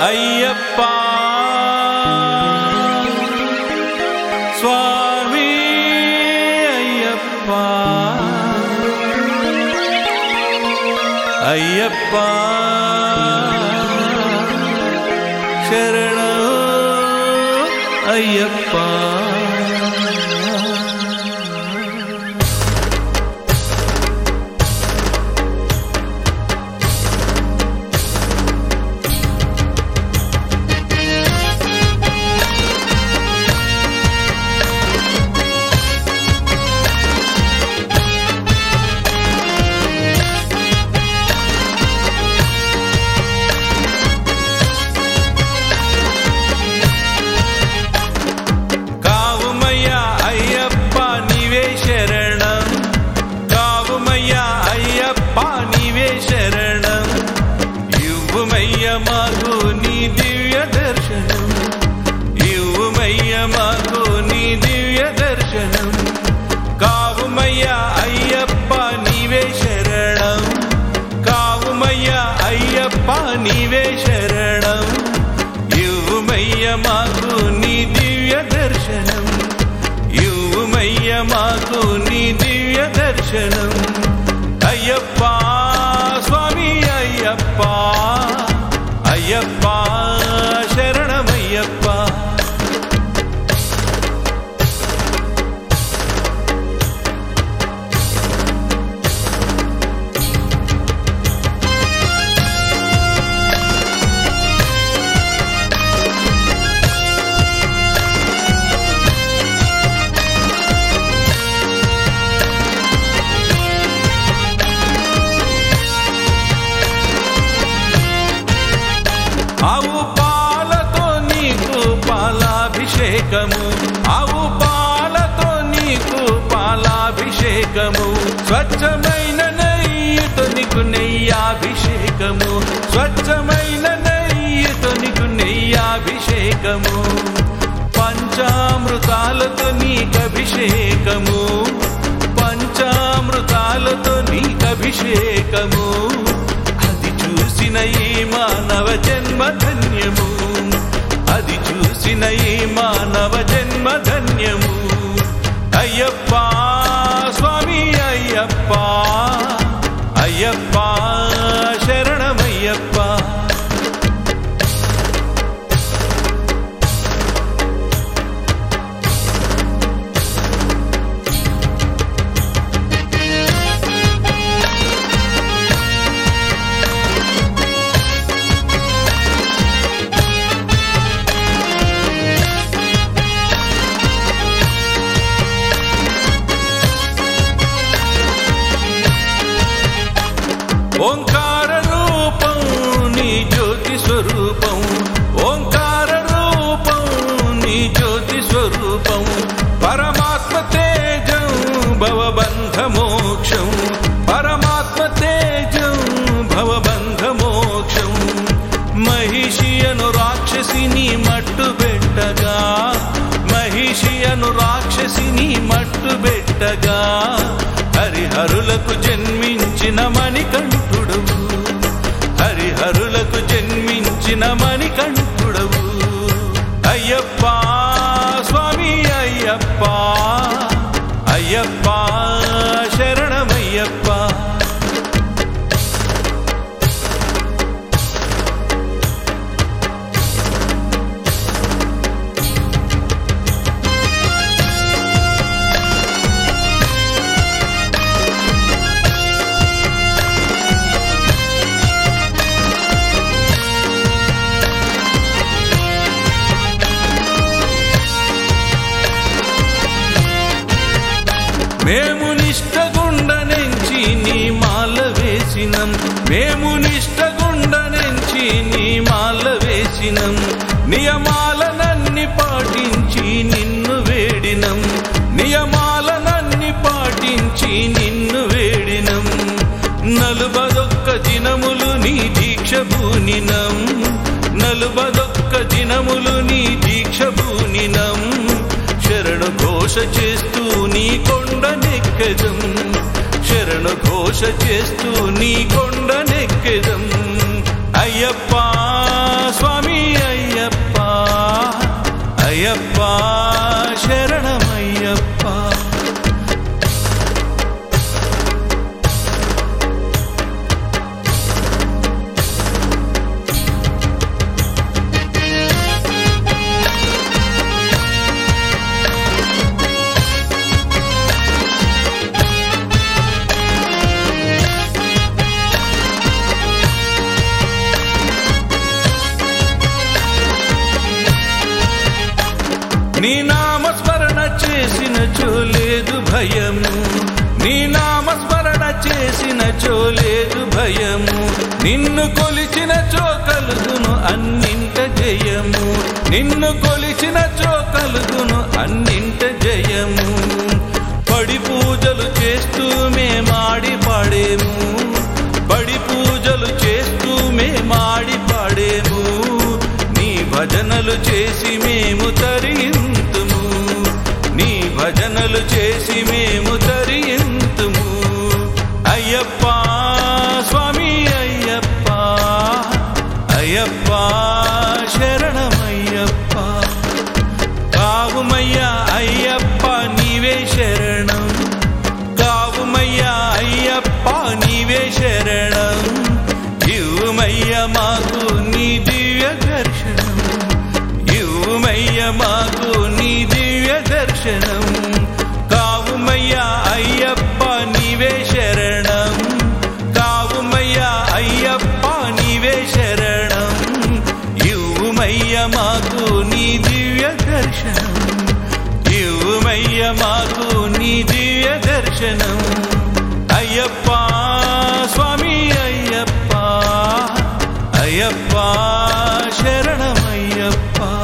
అయ్యప్ప స్వామి అయ్యప్ప అయ్యప్ప శరణు అయ్యప్ప కావుమయ్యా అయ్యప్ప నీవే శరణం కావుమయ్యా అయ్యప్ప నీవే శరణం ఇవ్వుమయ్య మాకు నీ దివ్య దర్శనం ఇవ్వుమయ్య మాకు నీ దివ్య దర్శనం కావుమయ్యా అయ్యప్ప నీవే శరణం కావుమయ్యా అయ్యప్ప నీవే శరణం ఇవ్వుమయ్య మాకు నీ దివ్య దర్శనం ఇవ్వుమయ్య మాకు నీ దివ్య దర్శనం అయ్యప్ప స్వామి అయ్యప్ప అయ్యప్ప శరణమయ్యప్ప ఆవు పాలతో నీకు పాలాభిషేకము ఆవు పాలతో నీకు పాలాభిషేకము స్వచ్ఛమైన నెయ్యితో నీకు నెయ్యాభిషేకము స్వచ్ఛమైన నెయ్యితో నీకు నెయ్యాభిషేకము పంచామృతాలతో నీకు అభిషేకము పంచామృతాలతో నీకు అభిషేకము అది చూసిన ఈ మానవ జన్మ ధన్యము అది చూసిన ఈ మానవ జన్మ ధన్యము అయ్యప్ప స్వామి అయ్యప్ప అయ్యప్ప శరణమయ్యప్ప ఓంకార రూపం నీ జ్యోతి స్వరూపం ఓంకార రూపం నీ జ్యోతి స్వరూపం పరమాత్మ తేజం భవబంధ మోక్షం పరమాత్మ తేజం భవబంధ మోక్షం మహిషి అను రాక్షసిని మట్టు పెట్టగా మహిషి అను రాక్షసిని మట్టు పెట్టగా హరిహరులకు జన్మించిన మణికంఠుడవు హరిహరులకు జన్మించిన మణికంఠుడవు అయ్యప్ప స్వామి అయ్యప్ప అయ్యప్ప శరణమయ్యప్ప మేము నిష్టగుండ నుంచి నీ మాల వేసినం మేము నిష్టగుండ నుంచి నీ మాల వేసినం నియమాలనన్ని పాటించి నిన్ను వేడినం నియమాలనన్ని పాటించి నిన్ను వేడినం నలుబదొక్క దినములు నీ దీక్ష భూనినం నలుబదొక్క దినములు నీ దీక్ష భూనినం శరణు ఘోష చేస్తూ నీ కొండ నెక్కెదం శరణు ఘోష చేస్తూ నీ కొండ నెక్కెదం అయ్యప్ప స్వామి నీ నామస్మరణ చేసిన లేదు భయము నీ నామస్మరణ చేసిన లేదు భయము నిన్ను కొలిచిన కలుగును అన్నింట జయము నిన్ను కొలిచిన కలుగును అన్నింట జయము పడి పూజలు చేస్తూ మేమాడి పాడేము బడి పూజలు చేస్తూ మేమాడి పాడేము నీ భజనలు చేసి మేము తరింతుము నీ భజనలు చేసి మేము తరింతుము అయ్యప్ప స్వామి అయ్యప్ప అయ్యప్ప శరణమయ్యప్ప కావుమయ్యా అయ్యప్ప నీవే శరణం కావుమయ్యా అయ్యప్ప నీవే శరణం ఇవ్వుమయ్య మాకు నీ దివ్య దర్శనం ఇవ్వుమయ్య మాకు నీ దివ్య దర్శనం కావుమయ్యా అయ్యప్ప నీవే శరణం కావుమయ్యా అయ్యప్ప నీవే శరణం ఇవ్వుమయ్య మాకు నీ దివ్య దర్శనం ఇవ్వుమయ్య మాకు నీ దివ్య దర్శనం అయ్యప్ప స్వామి అయ్యప్ప అయ్యప్ప శరణమయ్యప్ప